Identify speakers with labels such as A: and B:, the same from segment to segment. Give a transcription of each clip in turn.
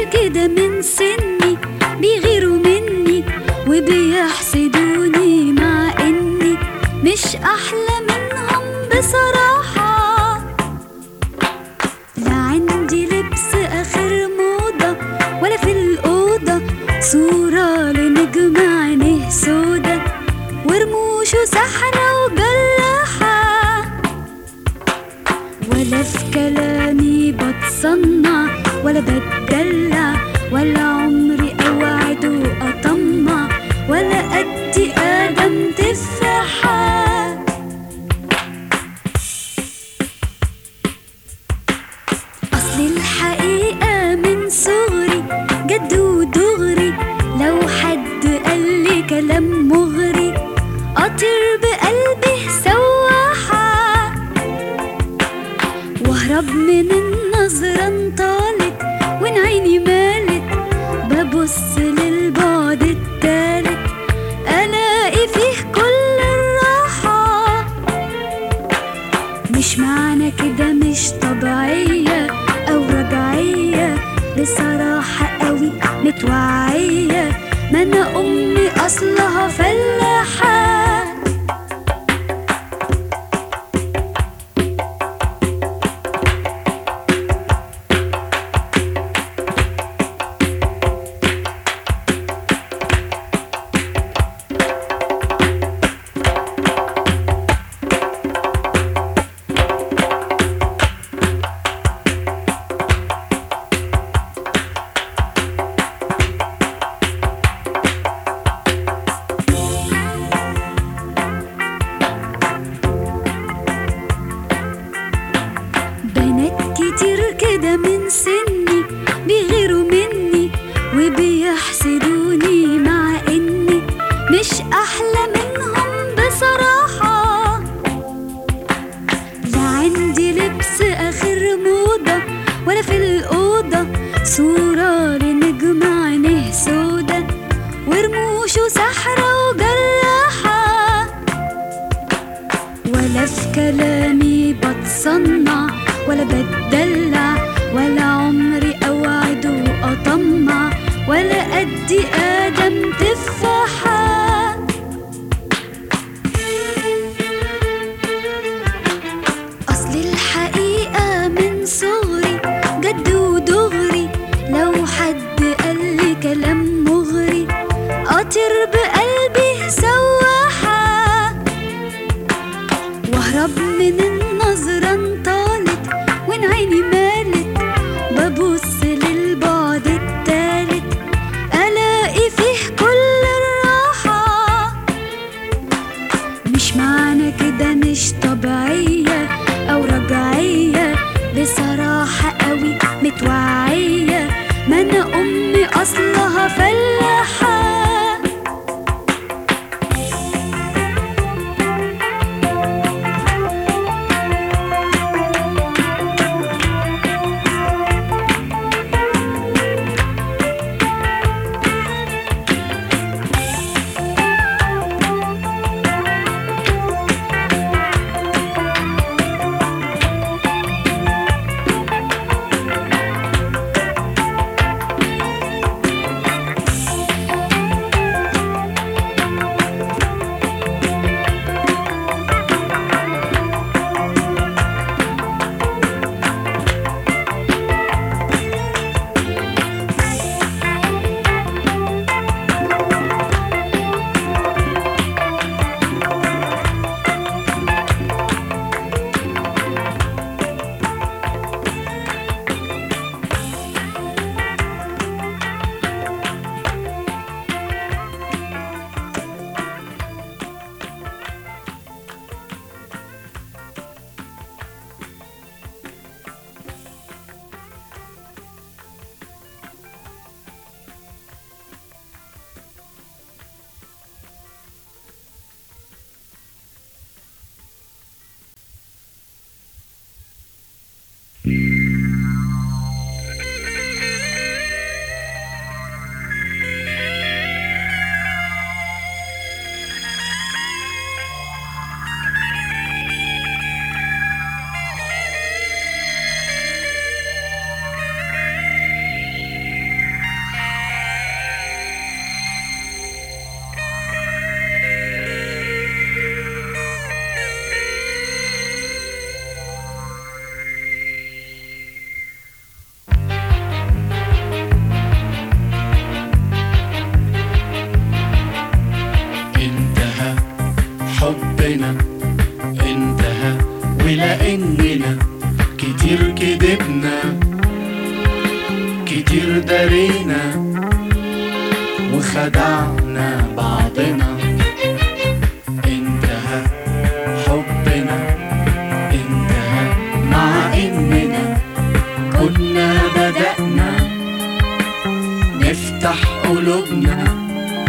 A: كده من سني بيغيروا مني وبيحسدوني مع اني مش احلى منهم بصراحة لا عندي لبس اخر موضة ولا في الأوضة صورة لنجم عينيه سودا ورموشه سحرة وجراحة ولا في كلامي بتصنع ولا بتدلع ولا عمري اوعد واطمع ولا ادي ادم تفاحة اصل الحقيقة من صغري جد ودغري لو حد قال لي كلام مغري اطير بقلبي سواحة واهرب من النظرة انطالت وان عيني مالت ببص للبعد التالت الاقي فيه كل الراحة مش معنى كده مش طبيعية او رجعية بصراحة قوي متوعية ما انا امي اصلها فلاحة بنات كتير كده من سني بيغيروا مني وبيحسدوني مع اني مش احلى منهم بصراحة لا عندي لبس اخر موضة ولا في الأوضة صورة لنجم عينيه سودا ورموشه سحرة وجراحة ولا في كلامي بتصنع ولا بتدلع ولا عمري اوعد واطمع ولا ادي ادم تفاحة اصل الحقيقة من صغري جد ودغري لو حد قال لي كلام مغري اطير بقلبي سواحة واهرب من النظرة انطالت وان عيني
B: إننا كتير كدبنا كتير دارينا وخدعنا بعضنا انتهى حبنا انتهى مع إننا كنا بدأنا نفتح قلوبنا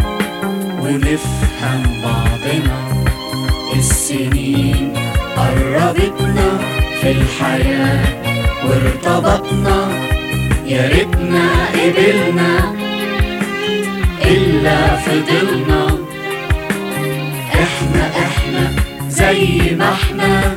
B: ونفهم بعضنا السنين قربتنا في الحياة وارتبطنا يا ريتنا قبلنا إلا فضلنا إحنا إحنا زي ما إحنا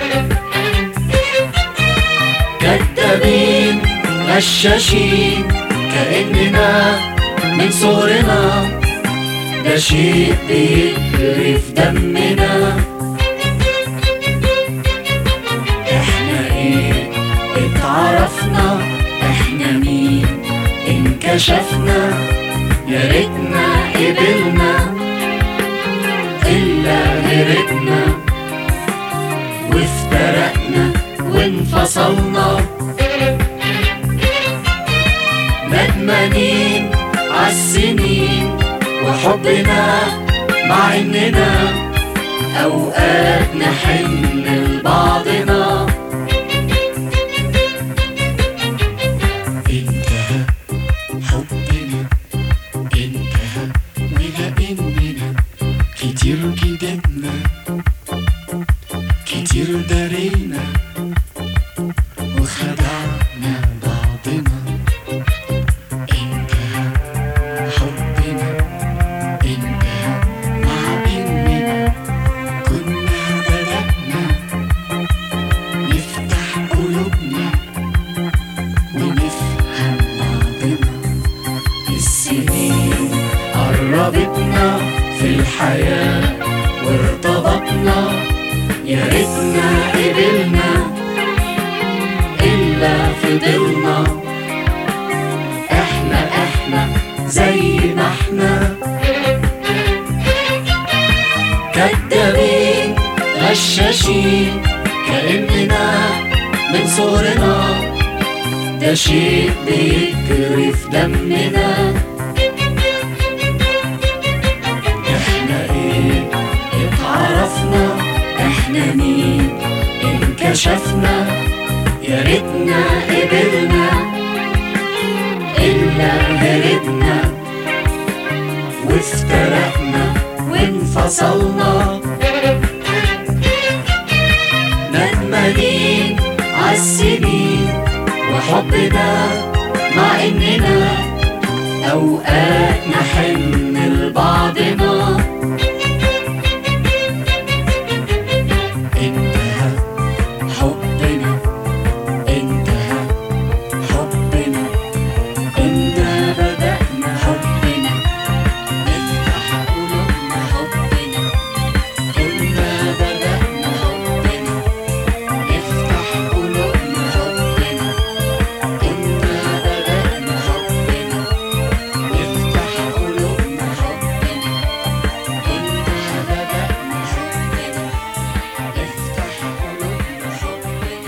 B: كدابين غشاشين كأننا من صغرنا ده شيء بيجري في دمنا احنا ايه اتعرفنا احنا مين انكشفنا يا ريتنا قبلنا الا غيرتنا وافترقنا وانفصلنا ندمانين عالسنين وحبنا مع اننا اوقات نحن لبعضنا انتهى حبنا انتهى ولاننا كتير كدبنا كتير دارينا وخدعنا بعضنا انتهى حبنا انتهى مع اننا كنا بدأنا نفتح قلوبنا ونفهم بعضنا السنين قربتنا في الحياة وارتبطنا يا ريتنا قبلنا إلا فضلنا احنا احنا زي ما احنا كدابين غشاشين كأننا من صغرنا ده شيء بيجري في دمنا احنا ايه اتعرفنا احنا مين انكشفنا يا ريتنا قبلنا إلا هربنا وافترقنا وانفصلنا ندمانين عالسنين وحبنا مع إننا أوقات نحن لبعضنا انتهى حبنا انتهى حبنا إنا بدأنا حبنا نفتح قلوبنا حبنا إنا بدأنا حبنا نفتح قلوبنا حبنا إنا بدأنا حبنا نفتح قلوبنا حبنا إنا بدأنا حبنا نفتح قلوبنا حبنا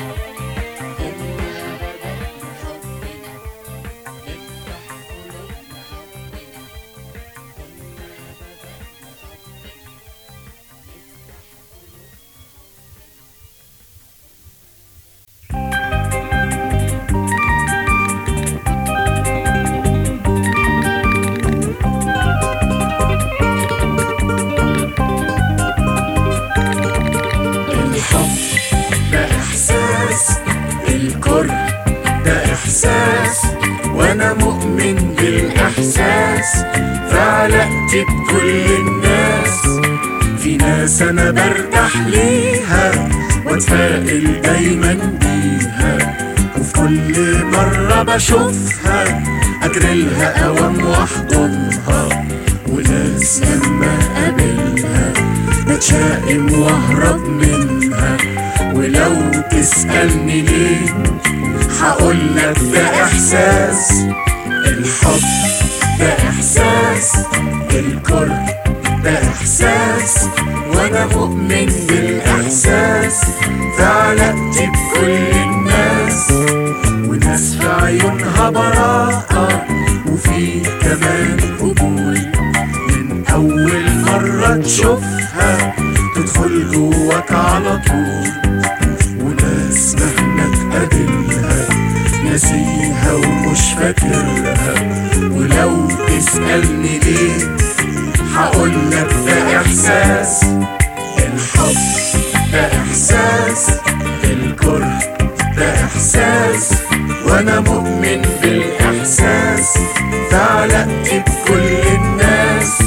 B: الحب ده إحساس الكره ده إحساس وأنا مؤمن بالإحساس فعلاقتي بكل الناس في ناس أنا برتاح ليها واتفائل دايما بيها وفي كل مرة بشوفها أجريلها أوام وأحضنها وناس لما أقابلها بتشائم واهرب منها ولو تسألني ليه هقولك ده إحساس الحب ده إحساس الكره ده إحساس وأنا مؤمن بالإحساس في علاقتي بكل الناس وناس في عيونها براءة وفي كمان قبول من أول مرة تشوفها تدخل جواك على طول وناس مهما تقابلها ناسيها ومش فاكرها ولو تسألني ليه هقولك ده إحساس الحب ده إحساس الكره ده إحساس وأنا مؤمن بالإحساس في علاقتي بكل الناس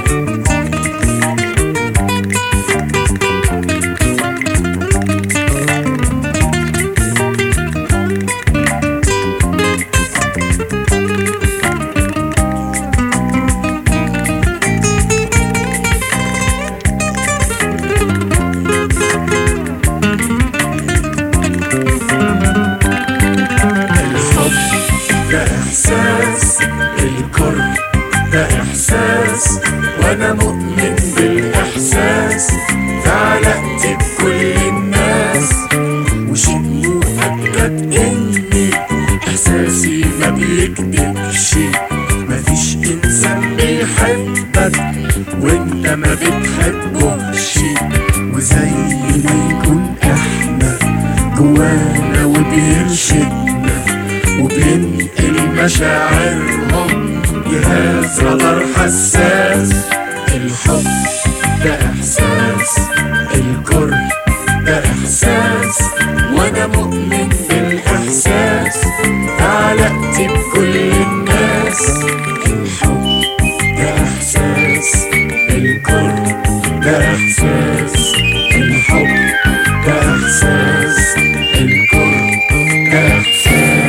B: الحب ده إحساس الكره ده إحساس وأنا مؤمن بالإحساس في علاقتي بكل الناس وشيء مؤكد إني إحساسي ما بيكدبش مفيش إنسان بيحبك وإنت ما بتحبهش وزي ما يكون إحنا جوانا وبيرشدنا وبينقل مشاعرهم جهاز رادار حساس الحب ده إحساس الكره ده إحساس وأنا مؤمن بالإحساس علاقتي بكل الناس الحب ده إحساس الكره ده إحساس الحب ده إحساس الكره ده إحساس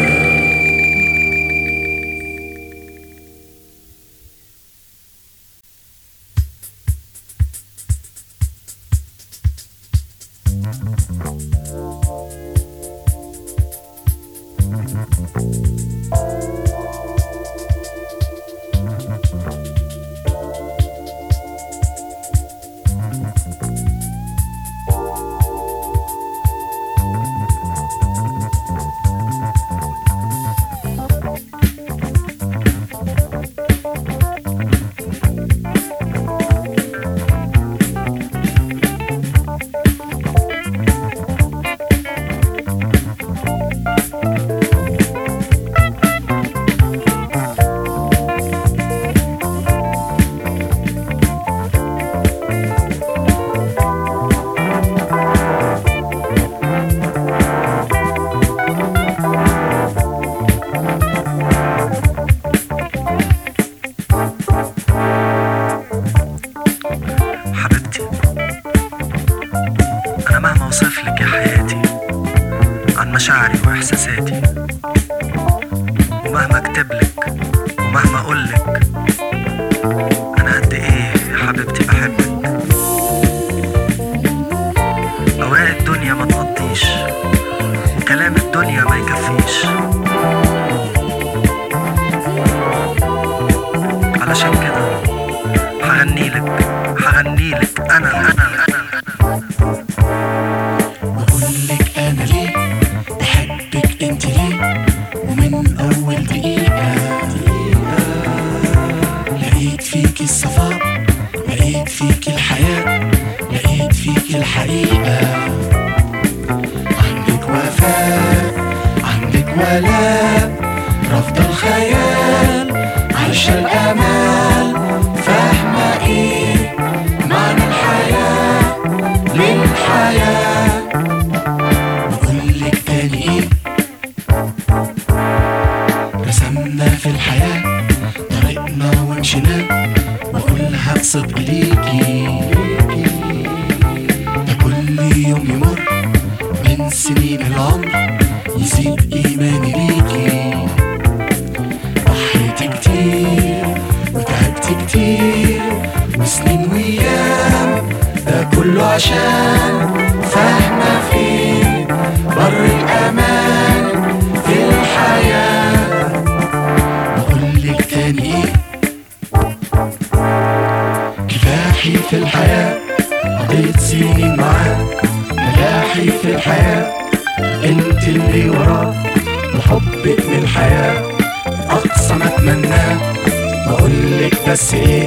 C: حبيبتي أنا مهما أوصف لك يا حياتي عن مشاعري وإحساساتي ومهما أكتب لك ومهما أقول لك أنا قد إيه يا حبيبتي بحبك أوراق الدنيا ما تقضيش وكلام الدنيا ما يكفيش علشان كده هغنيلك هغنيلك أنا أنا أنا أنا
D: بقولك انا ليه بحبك انت ليه ومن اول دقيقة لقيت فيك الصفاء لقيت فيك الحياة لقيت فيك الحقيقة عندك وفاء عندك ولاء رفض الخيال عايشة الامال فاهمة ايه معنى الحياة للحياة بقولك تاني ايه رسمنا في الحياة طريقنا ومشينا وكلها بصدق ليكي ده كل يوم يمر من سنين العمر يزيد إيماني بيكي ضحيت كتير وتعبت كتير وسنين وأيام ده كله عشان فاهمة فين بر الأمان في الحياة بقولك تاني إيه كفاية انت اللي وراه وحبك من الحياة اقصى ما اتمناه بقولك بس ايه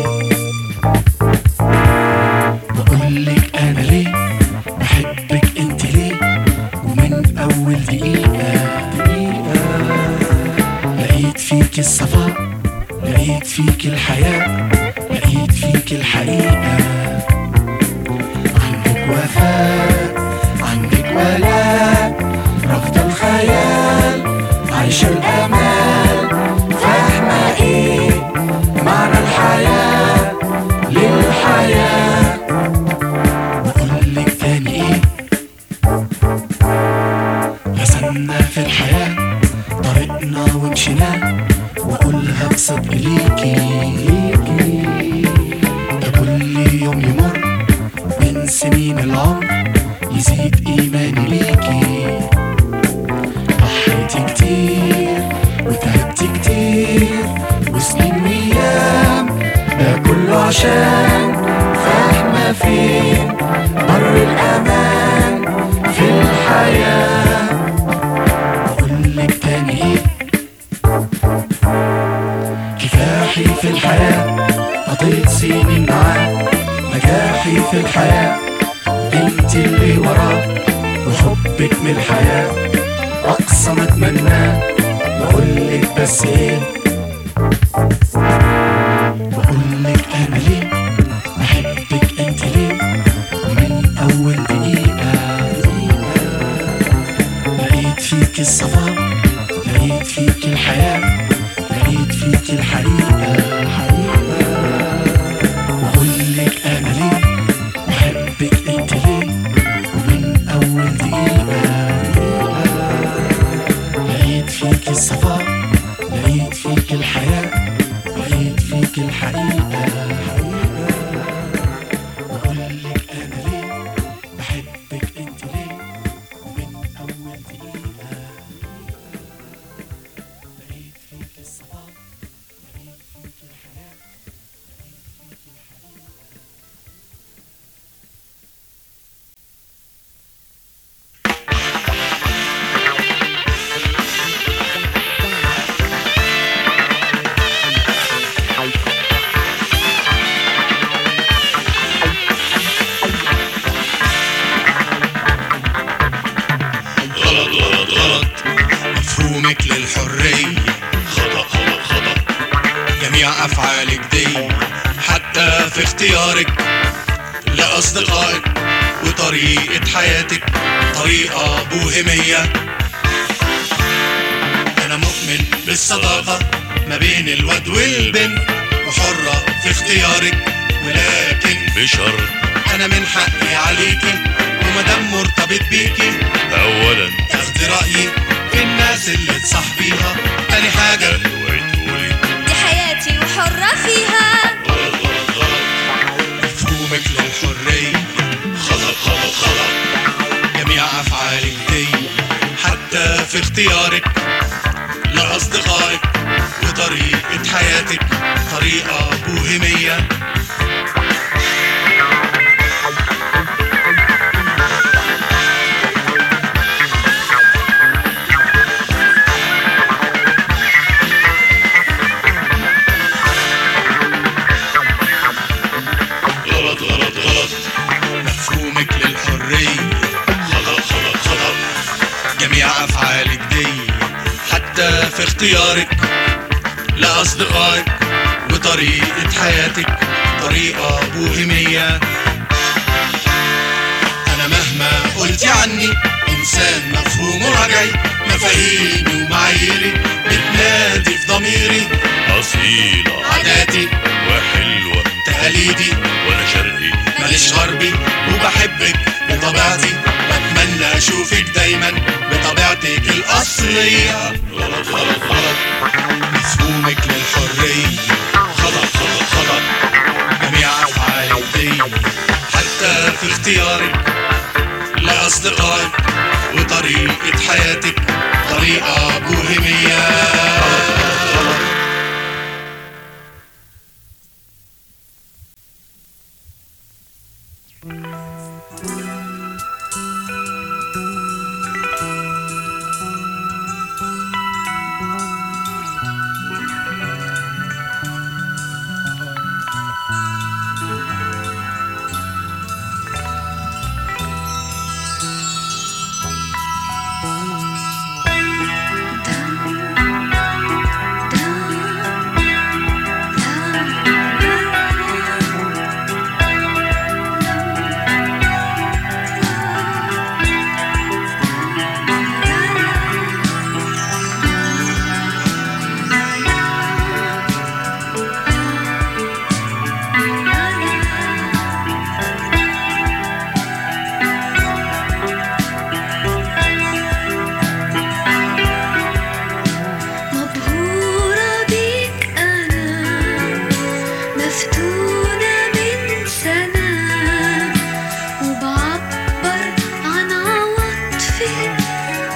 D: بقولك انا ليه بحبك انت ليه ومن اول دقيقة دقيقة لقيت فيك الصفاء لقيت فيك الحياة لقيت فيك الحقيقة عندك وفاء عندك ولاء رفض الخيال عايشة الأمال فاهمة إيه معنى الحياة للحياة بقولك تاني إيه رسمنا في الحياة طريقنا ومشيناه وأقولها بصدق ليكي ده كل يوم يمر من سنين العمر يزيد إيماني ليكي ضحيتي كتير وتعبتي كتير وسنين وأيام ده كله عشان فاهمة فين بر الأمان في الحياة بقولك تاني إيه كفاحي في الحياة قضيت سنين معاه نجاحي في الحياة انت اللي وراه وحبك من الحياة أقصى ما أتمناه بقولك بس إيه بقولك أنا ليه بحبك انت ليه ومن أول دقيقة لقيت فيك الصفاء لقيت فيك الحياة لقيت فيك الحقيقة حقيقة وأقولك أنا ليه بحبك أنت ليه ومن أول دقيقة لقيت فيك الصفاء لقيت فيك الحياة لقيت فيك الحقيقة وأقولك أنا ليه بحبك أنت ليه ومن أول دقيقة لقيت فيك الصفاء لقيت فيك الحياة لقيت فيك الحقيقة
B: غلط غلط غلط مفهومك للحرية خطأ خطأ خطأ جميع أفعالك دي حتى في اختيارك لأصدقائك وطريقة حياتك طريقة بوهمية أنا مؤمن بالصداقة ما بين الواد والبنت وحرة في اختيارك ولكن
E: بشرط
B: أنا من حقي عليكي ومدام مرتبط بيكي
E: اولا
B: تاخدي رأيي في الناس اللي تصاحبيها تاني حاجة
E: اوعي تقولي
A: دي حياتي وحرة فيها
B: غلط غلط غلط مفهومك للحرية خطأ خطأ خطأ جميع أفعالك دي حتى في اختيارك لأصدقائك وطريقة حياتك طريقة بوهمية غلط غلط غلط مفهومك للحرية خطأ خطأ خطأ جميع أفعالك دي حتى في اختيارك لأصدقائك وطريقة حياتك طريقة بوهمية أنا مهما قلتي عني إنسان مفهوم وراجعي مفاهيمي ومعاييري بتنادي في ضميري
E: اصيلة
B: عاداتي
E: وحلوة
B: تقاليدي
E: وانا شرقي
B: ماليش غربي وبحبك بطبيعتي بتمنى اشوفك دايما بطبيعتك الاصليه غلط غلط غلط مفهومك للحريه خطا خطا خطا جميع افعالك دي حتى في اختيارك لاصدقائك وطريقه حياتك طريقه بوهميه غلط غلط غلط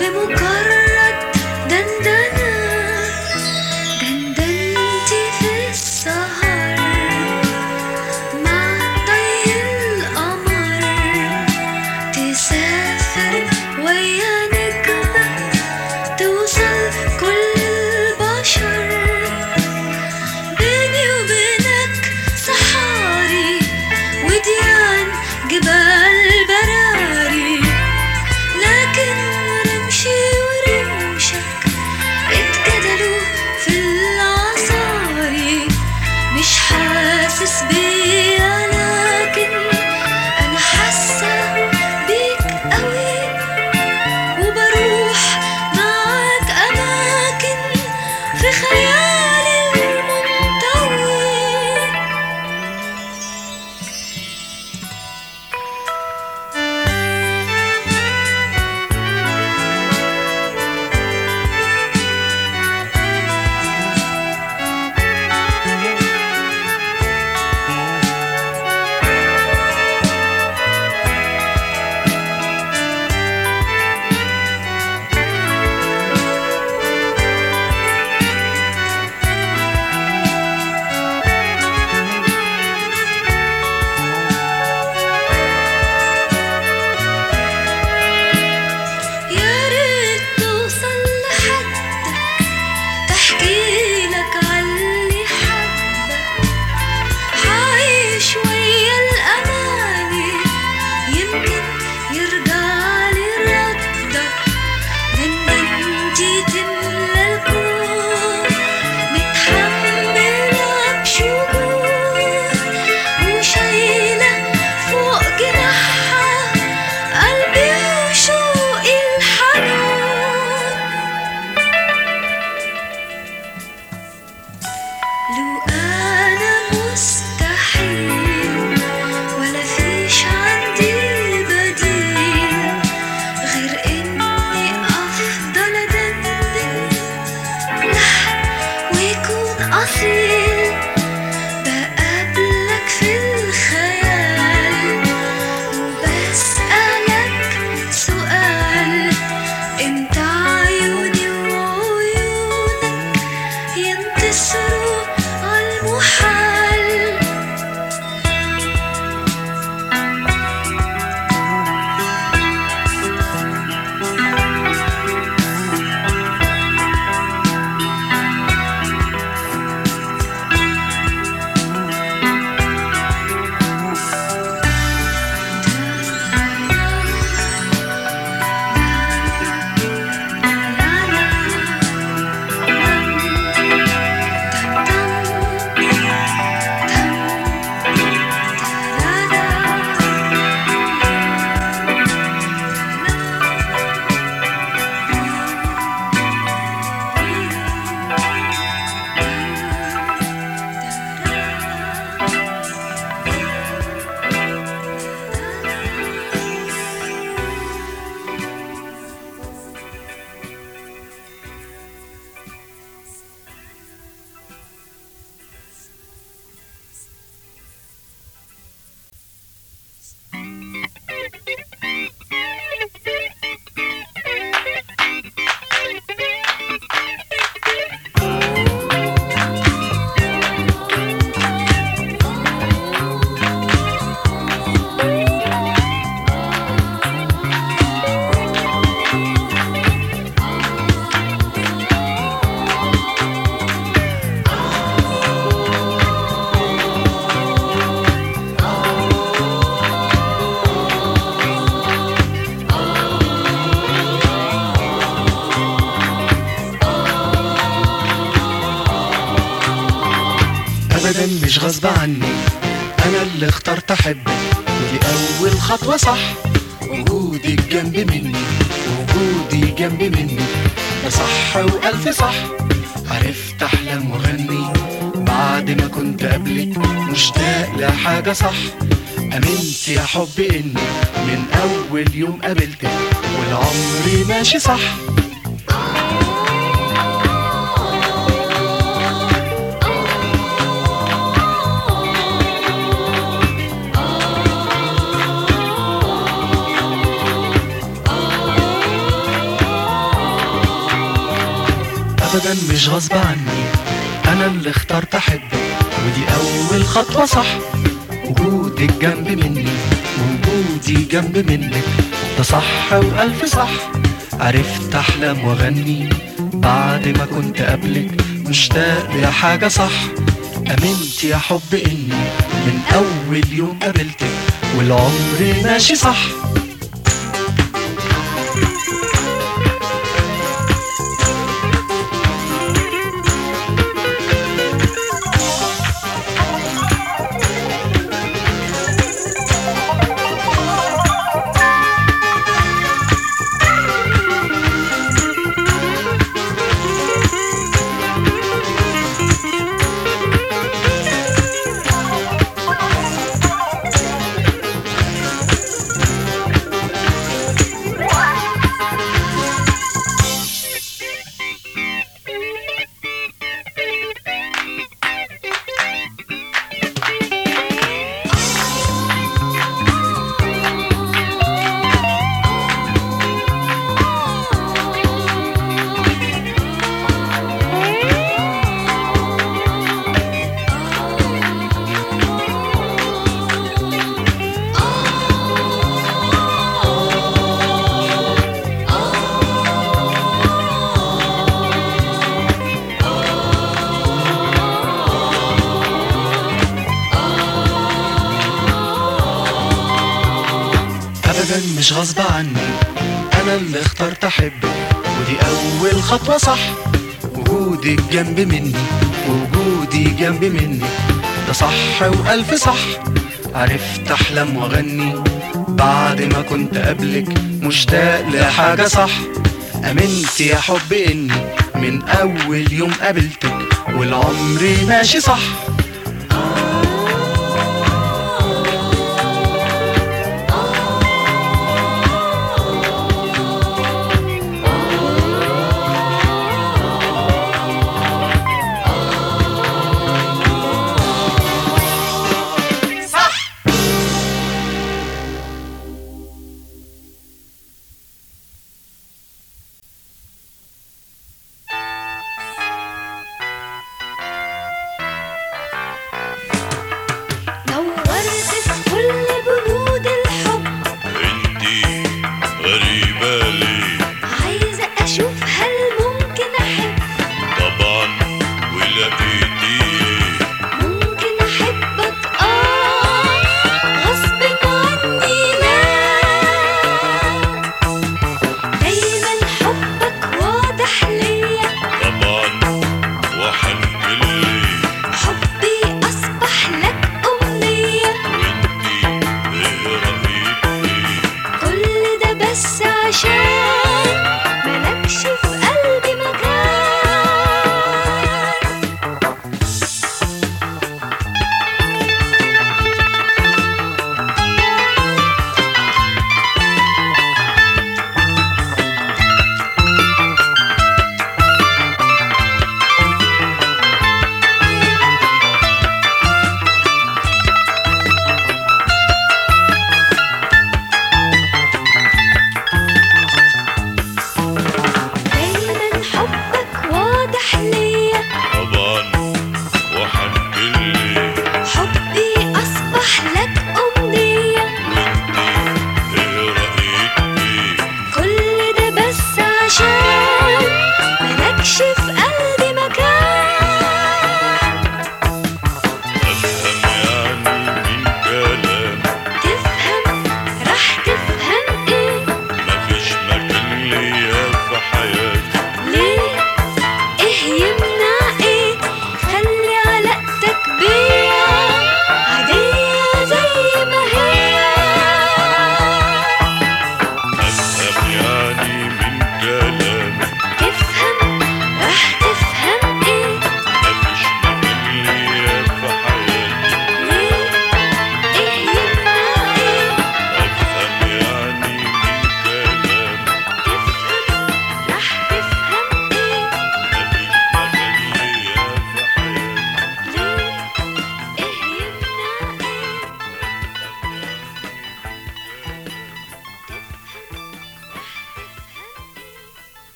A: بمجرد دندنة دندنتي في السهر مع طي القمر تسافر ويا نجمة توصل كل البشر بيني وبينك صحاري وديان جبال براري لكن رمشي ورمشك اتجدلوا في العصاري مش حاسس بيا لكن انا حاسه بيك قوي وبروح معاك اماكن في خيالي المنطوي يا ريت توصل لحدك تحكي لك عاللي حبك حعيش ويا الأماني يمكن يرجع لي ردك دندنتي تملى الكون متحملة بشجون وشايلة فوق جناحها قلبي وشوقي الحنون لو أنا مستحيل ولا فيش عندي بديل غير إني أفضل أدندن لحن ويكون أصيل بقابلك في الخيال وبسألك سؤال انت عيوني وعيونك ينتصروا عالمحال
D: ابدا مش غصب عني انا اللي اخترت احبك ودي اول خطوه صح وجودك جنب مني وجودي جنب مني ده صح والف صح عرفت احلم واغني بعد ما كنت قبلك مشتاق لحاجه صح امنت يا حب اني من اول يوم قابلتك والعمر ماشي صح ابدا مش غصب عني انا اللي اخترت احبك ودي اول خطوة صح وجودك جنب مني وجودي جنب منك ده صح والف صح عرفت احلم واغني بعد ما كنت قبلك مشتاق لحاجة صح امنت يا حب اني من اول يوم قابلتك والعمر ماشي صح ابدا مش غصب عني انا اللي اخترت احبك ودي اول خطوة صح وجودك جنب مني وجودي جنب مني ده صح والف صح عرفت احلم واغني بعد ما كنت قبلك مشتاق لحاجة صح امنت يا حب اني من اول يوم قابلتك والعمر ماشي صح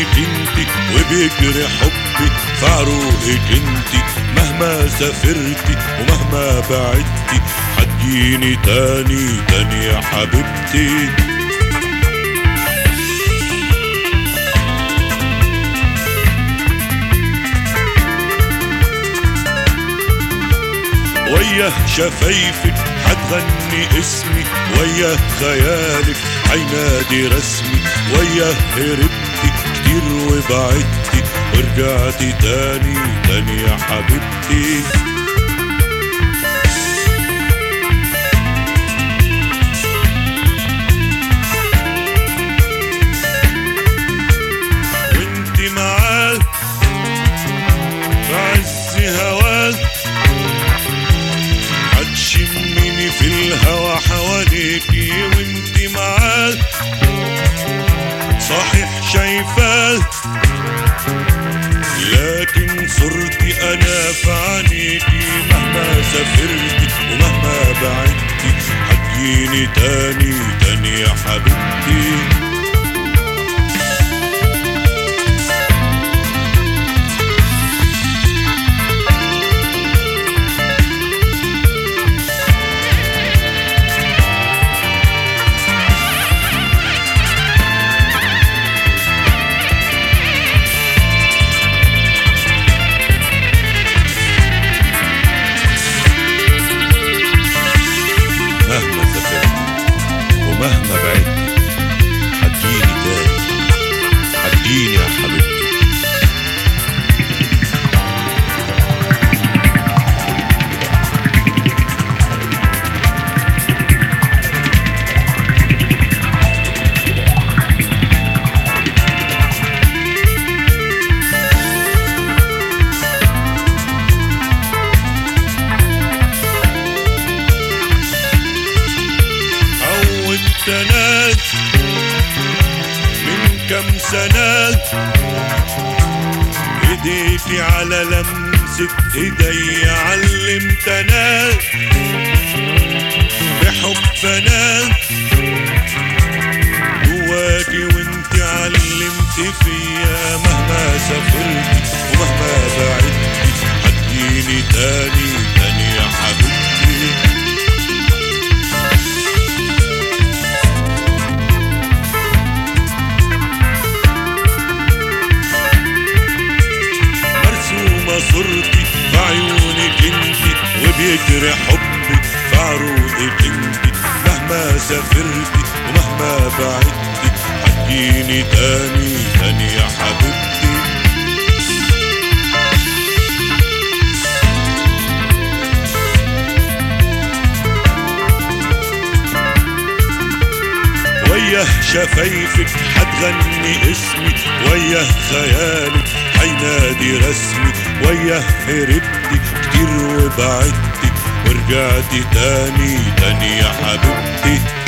E: عيونك انت وبيجري حبي في عروقك انت مهما سافرتي ومهما بعدتي هتجيني تاني تاني يا حبيبتي وياه شفايفك هتغني اسمي وياه خيالك هينادي رسمي وياه هربتي كتير وبعدتي ورجعتي تاني تاني يا حبيبتي وانت معاه بعز هواه هتشمني في الهوا حواليكي وانت معاه صحيح شايفاه لكن صرتي انا في عينيكي مهما سافرتي ومهما بعدتي هتجيني تاني تاني يا حبيبتي مهما سافرت ومهما بعدت هتجيني تاني هتجيني يا حبيبتي عودت ناس من كم سنة ايديتي على لمسة ايدي علمتنا بحبنا جواكي وانت علمت فيا مهما سافرتي ومهما بعدتي هتجيني تاني تاني يا حبيبتي مرسومة صورتي في عيونك انت وبيجري حبك في عروقك انت مهما سافرتي ومهما بعدتي هتجيني تاني تاني يا حبيبتي وياه شفايفك هتغني اسمي وياه خيالك هينادي رسمي وياه هربتي كتير وبعدتي ورجعتي تاني تاني يا حبيبتي